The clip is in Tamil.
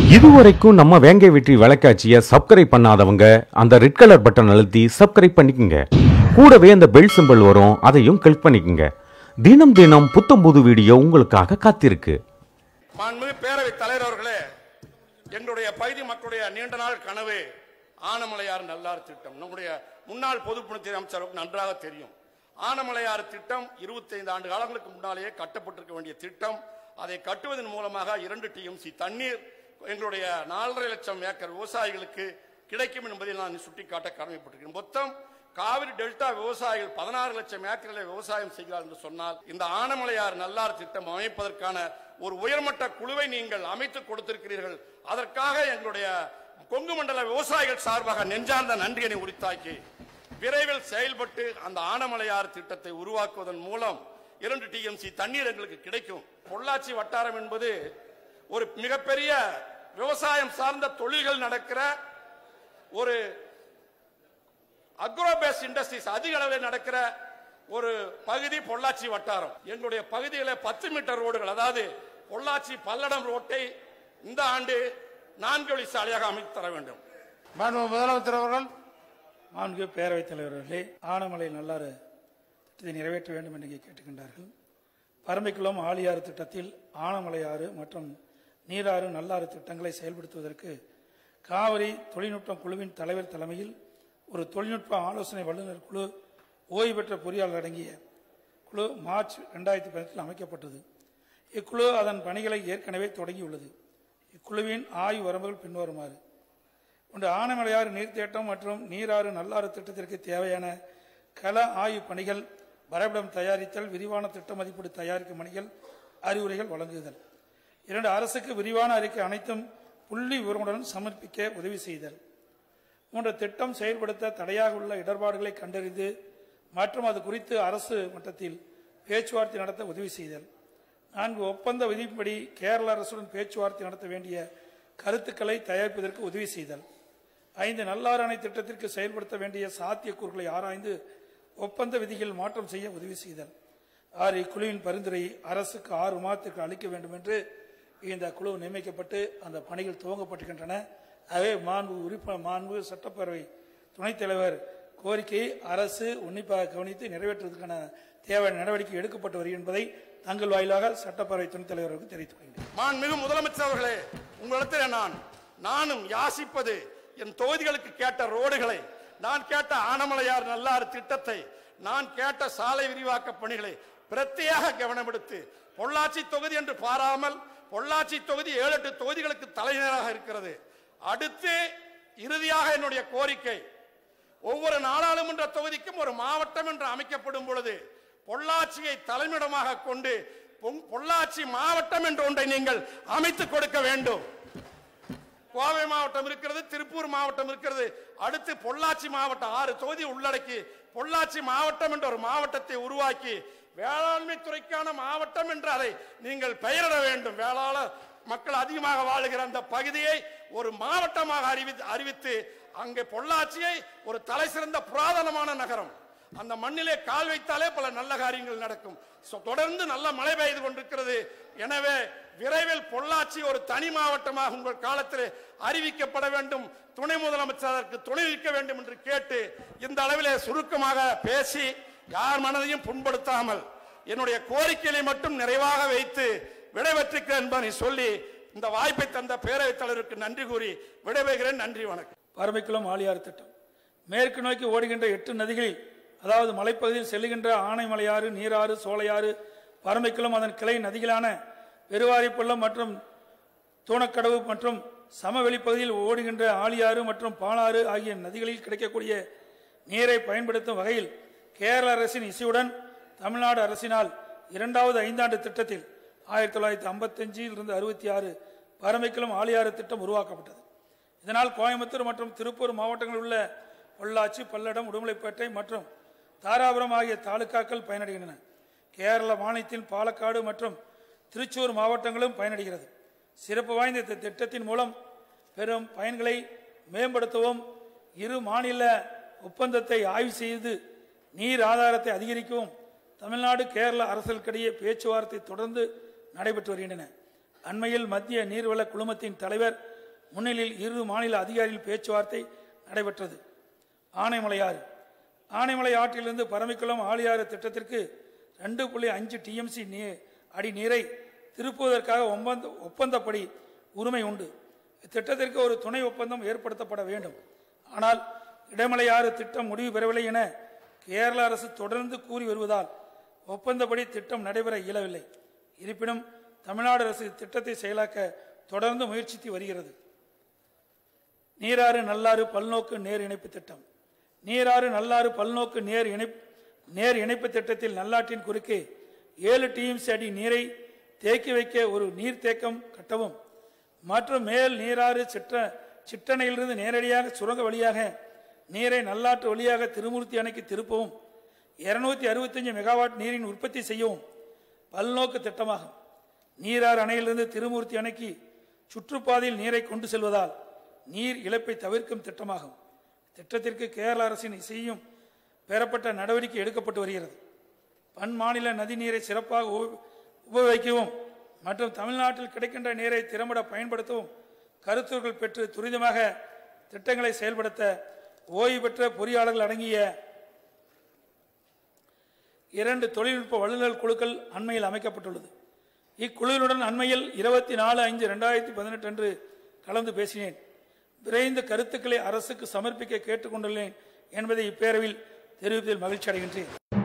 இதுவரைக்கும் நம்ம வேங்கை வெற்றி விளக்காட்சிய சப்ஸ்கிரைப் பண்ணாதவங்க அந்த ரெட் கலர் பட்டன் அழுத்தி சப்ஸ்கிரைப் பண்ணிக்கங்க கூடவே அந்த பெல் சிம்பல் வரும் அதையும் கிளிக் பண்ணிக்கங்க தினம் தினம் புத்தம் புது வீடியோ உங்களுக்காக காத்திருக்கு மாண்புமிகு பேரவைத் தலைவர் அவர்களே எங்களுடைய பகுதி மக்களுடைய நீண்ட நாள் கனவு ஆனமலையார் நல்லார் திட்டம் நம்முடைய முன்னாள் பொதுப்பணித்துறை அமைச்சருக்கு நன்றாக தெரியும் ஆனமலையார் திட்டம் 25 ஆண்டு காலங்களுக்கு முன்னாலேயே கட்டப்பட்டிருக்க வேண்டிய திட்டம் அதை கட்டுவதன் மூலமாக இரண்டு டிஎம்சி தண்ணீர் எங்களுடைய நாலரை லட்சம் ஏக்கர் விவசாயிகளுக்கு கிடைக்கும் என்பதை நான் சுட்டிக்காட்ட கடமைப்பட்டிருக்கிறேன் மொத்தம் காவிரி டெல்டா விவசாயிகள் பதினாறு லட்சம் ஏக்கர்களை விவசாயம் செய்கிறார் என்று சொன்னால் இந்த ஆனமலையார் நல்லார் திட்டம் அமைப்பதற்கான ஒரு உயர்மட்ட குழுவை நீங்கள் அமைத்து கொடுத்திருக்கிறீர்கள் அதற்காக எங்களுடைய கொங்கு மண்டல விவசாயிகள் சார்பாக நெஞ்சார்ந்த நன்றியினை உரித்தாக்கி விரைவில் செயல்பட்டு அந்த ஆனமலையார் திட்டத்தை உருவாக்குவதன் மூலம் இரண்டு டிஎம்சி தண்ணீர் எங்களுக்கு கிடைக்கும் பொள்ளாச்சி வட்டாரம் என்பது ஒரு மிகப்பெரிய விவசாயம் சார்ந்த தொழில்கள் நடக்கிற ஒரு அக்ரோபேஸ் இண்டஸ்ட்ரீஸ் அதிக அளவில் நடக்கிற ஒரு பகுதி பொள்ளாச்சி வட்டாரம் எங்களுடைய பகுதியில் பத்து மீட்டர் ரோடுகள் அதாவது பொள்ளாச்சி பல்லடம் ரோட்டை இந்த ஆண்டு நான்கு வழி சாலையாக அமைத்து தர வேண்டும் மாண்பு முதலமைச்சர் அவர்கள் மாண்புமிகு பேரவைத் தலைவர் அவர்களே ஆனமலை நல்லாறு திட்டத்தை நிறைவேற்ற வேண்டும் என்று இங்கே கேட்டுக்கின்றார்கள் பரம்பிக்குளம் ஆழியாறு திட்டத்தில் ஆனமலை ஆறு மற்றும் நீராறு நல்லாறு திட்டங்களை செயல்படுத்துவதற்கு காவிரி தொழில்நுட்ப குழுவின் தலைவர் தலைமையில் ஒரு தொழில்நுட்ப ஆலோசனை வல்லுநர் குழு ஓய்வு பெற்ற பொறியாளர் அடங்கிய குழு மார்ச் ரெண்டாயிரத்தி பதினெட்டில் அமைக்கப்பட்டது இக்குழு அதன் பணிகளை ஏற்கனவே தொடங்கியுள்ளது இக்குழுவின் ஆய்வு வரம்புகள் பின்வருமாறு ஒன்று ஆனமலையாறு நீர்த்தேட்டம் மற்றும் நீராறு நல்லாறு திட்டத்திற்கு தேவையான கள ஆய்வு பணிகள் வரைபடம் தயாரித்தல் விரிவான திட்ட மதிப்பீடு தயாரிக்கும் பணிகள் அறிவுரைகள் வழங்குதல் இரண்டு அரசுக்கு விரிவான அறிக்கை அனைத்தும் புள்ளி விவரங்களுடன் சமர்ப்பிக்க உதவி செய்தல் மூன்று திட்டம் செயல்படுத்த தடையாக உள்ள இடர்பாடுகளை கண்டறிந்து மற்றும் அது குறித்து அரசு மட்டத்தில் பேச்சுவார்த்தை நடத்த உதவி செய்தல் நான்கு ஒப்பந்த விதிப்படி கேரள அரசுடன் பேச்சுவார்த்தை நடத்த வேண்டிய கருத்துக்களை தயாரிப்பதற்கு உதவி செய்தல் ஐந்து நல்லாறு அணை திட்டத்திற்கு செயல்படுத்த வேண்டிய சாத்தியக்கூறுகளை ஆராய்ந்து ஒப்பந்த விதிகள் மாற்றம் செய்ய உதவி செய்தல் ஆறு இக்குழுவின் பரிந்துரை அரசுக்கு ஆறு மாதத்திற்கு அளிக்க வேண்டும் என்று இந்த குழு நியமிக்கப்பட்டு அந்த பணிகள் துவங்கப்பட்டிருக்கின்றன ஆகவே மாண்பு உறுப்பினர் மாண்பு சட்டப்பேரவை துணைத் தலைவர் கோரிக்கையை அரசு உன்னிப்பாக கவனித்து நிறைவேற்றுவதற்கான தேவையான நடவடிக்கை எடுக்கப்பட்டு வருகிறது என்பதை தங்கள் வாயிலாக சட்டப்பேரவை துணைத் தலைவருக்கு தெரிவித்துக் கொள்கிறேன் மாண்புமிகு முதலமைச்சர் அவர்களே உங்களிடத்தில் நான் நானும் யாசிப்பது என் தொகுதிகளுக்கு கேட்ட ரோடுகளை நான் கேட்ட ஆனமலையார் நல்லாறு திட்டத்தை நான் கேட்ட சாலை விரிவாக்க பணிகளை பிரத்யேக கவனமெடுத்து பொள்ளாச்சி தொகுதி என்று பாராமல் பொள்ளாச்சி தொகுதி ஏழு எட்டு தொகுதிகளுக்கு தலைநகராக இருக்கிறது அடுத்து இறுதியாக என்னுடைய கோரிக்கை ஒவ்வொரு நாடாளுமன்ற தொகுதிக்கும் ஒரு மாவட்டம் என்று அமைக்கப்படும் பொழுது பொள்ளாச்சியை தலைமையிடமாக கொண்டு பொங்- பொள்ளாச்சி மாவட்டம் என்ற ஒன்றை நீங்கள் அமைத்துக் கொடுக்க வேண்டும் கோவை மாவட்டம் இருக்கிறது திருப்பூர் மாவட்டம் இருக்கிறது அடுத்து பொள்ளாச்சி மாவட்டம் ஆறு தொகுதி உள்ளடக்கி பொள்ளாச்சி மாவட்டம் என்ற ஒரு மாவட்டத்தை உருவாக்கி வேளாண்மை துறைக்கான மாவட்டம் என்று அதை நீங்கள் பெயரிட வேண்டும் வேளாளர் மக்கள் அதிகமாக வாழுகிற அந்த பகுதியை ஒரு மாவட்டமாக அறிவி அறிவித்து அங்கே பொள்ளாச்சியை ஒரு தலை சிறந்த புராதனமான நகரம் அந்த மண்ணிலே கால் வைத்தாலே பல நல்ல காரியங்கள் நடக்கும் So, தொடர்ந்து நல்ல மழை பெய்து கொண்டிருக்கிறது எனவே விரைவில் பொள்ளாச்சி ஒரு தனி மாவட்டமாக உங்கள் காலத்தில் அறிவிக்கப்பட வேண்டும் துணை முதலமைச்சர் அதற்கு துணை நிற்க வேண்டும் என்று கேட்டு இந்த அளவிலே சுருக்கமாக பேசி யார் மனதையும் புண்படுத்தாமல் என்னுடைய கோரிக்கைகளை மட்டும் நிறைவாக வைத்து விடைபெற்றிருக்கிறேன் என்பதை சொல்லி இந்த வாய்ப்பை தந்த பேரவைத் தலைவருக்கு நன்றி கூறி விடைபெறுகிறேன் நன்றி வணக்கம் பரம்பிக்குளம் ஆழியாறு திட்டம் மேற்கு நோக்கி ஓடுகின்ற எட்டு நதிகளில் அதாவது மலைப்பகுதியில் செல்லுகின்ற ஆனைமலையாறு நீராறு சோலையாறு பரம்பிக்குளம் அதன் கிளை நதிகளான பெருவாரிப்பள்ளம் மற்றும் தூணக்கடவு மற்றும் சமவெளி பகுதியில் ஓடுகின்ற ஆழியாறு மற்றும் பாலாறு ஆகிய நதிகளில் கிடைக்கக்கூடிய நீரை பயன்படுத்தும் வகையில் கேரள அரசின் இசையுடன் தமிழ்நாடு அரசினால் இரண்டாவது ஐந்தாண்டு திட்டத்தில் ஆயிரத்தி தொள்ளாயிரத்தி ஐம்பத்தஞ்சில் இருந்து அறுபத்தி ஆறு பரம்பிக்குளம் ஆழியாறு திட்டம் உருவாக்கப்பட்டது இதனால் கோயம்புத்தூர் மற்றும் திருப்பூர் மாவட்டங்களில் உள்ள பொள்ளாச்சி பல்லடம் உடுமலைப்பேட்டை மற்றும் தாராபுரம் ஆகிய தாலுக்காக்கள் பயனடைகின்றன கேரள மாநிலத்தின் பாலக்காடு மற்றும் திருச்சூர் மாவட்டங்களும் பயனடைகிறது சிறப்பு வாய்ந்த இந்த திட்டத்தின் மூலம் பெரும் பயன்களை மேம்படுத்தவும் இரு மாநில ஒப்பந்தத்தை ஆய்வு செய்து நீர் ஆதாரத்தை அதிகரிக்கவும் தமிழ்நாடு கேரள அரசுகளுக்கிடையே பேச்சுவார்த்தை தொடர்ந்து நடைபெற்று வருகின்றன அண்மையில் மத்திய நீர்வள குழுமத்தின் தலைவர் முன்னிலையில் இரு மாநில அதிகாரிகள் பேச்சுவார்த்தை நடைபெற்றது ஆனைமலையாறு ஆனைமலை ஆற்றிலிருந்து பரமிக்குளம் ஆழியாறு திட்டத்திற்கு ரெண்டு புள்ளி அஞ்சு டிஎம்சி நீ அடி நீரை திருப்புவதற்காக ஒப்பந்த ஒப்பந்தப்படி உரிமை உண்டு இத்திட்டத்திற்கு ஒரு துணை ஒப்பந்தம் ஏற்படுத்தப்பட வேண்டும் ஆனால் இடைமலையாறு திட்டம் முடிவு பெறவில்லை என கேரள அரசு தொடர்ந்து கூறி வருவதால் ஒப்பந்தப்படி திட்டம் நடைபெற இயலவில்லை இருப்பினும் தமிழ்நாடு அரசு திட்டத்தை செயலாக்க தொடர்ந்து முயற்சித்து வருகிறது நீராறு நல்லாறு பல்நோக்கு நேர் இணைப்பு திட்டம் நீராறு நல்லாறு பல்நோக்கு நேர் இணைப்பு நேர் இணைப்பு திட்டத்தில் நல்லாற்றின் குறுக்கே ஏழு டிஎம்சி அடி நீரை தேக்கி வைக்க ஒரு நீர்த்தேக்கம் கட்டவும் மற்றும் மேல் நீராறு சிற்ற சிற்றணையிலிருந்து நேரடியாக சுரங்க வழியாக நீரை நல்லாற்று வழியாக திருமூர்த்தி அணைக்கு திருப்பவும் இருநூத்தி அறுபத்தஞ்சு மெகாவாட் நீரின் உற்பத்தி செய்யவும் பல்நோக்கு திட்டமாகும் நீராறு அணையிலிருந்து திருமூர்த்தி அணைக்கு சுற்றுப்பாதையில் நீரை கொண்டு செல்வதால் நீர் இழப்பை தவிர்க்கும் திட்டமாகும் திட்டத்திற்கு கேரள அரசின் இசையும் பெறப்பட்ட நடவடிக்கை எடுக்கப்பட்டு வருகிறது பன் மாநில நதி நீரை சிறப்பாக உப- உபயோகிக்கவும் மற்றும் தமிழ்நாட்டில் கிடைக்கின்ற நீரை திறம்பட பயன்படுத்தவும் கருத்துர்கள் பெற்று துரிதமாக திட்டங்களை செயல்படுத்த ஓய்வு பெற்ற பொறியாளர்கள் அடங்கிய இரண்டு தொழில்நுட்ப வல்லுநர் குழுக்கள் அண்மையில் அமைக்கப்பட்டுள்ளது இக்குழுவினுடன் அண்மையில் இருபத்தி நாலு ஐந்து ரெண்டாயிரத்தி பதினெட்டு அன்று கலந்து பேசினேன் விரைந்து கருத்துக்களை அரசுக்கு சமர்ப்பிக்க கேட்டுக்கொண்டுள்ளேன் என்பதை இப்பேரவில் தெரிவிப்பதில் மகிழ்ச்சி அடைகின்றேன்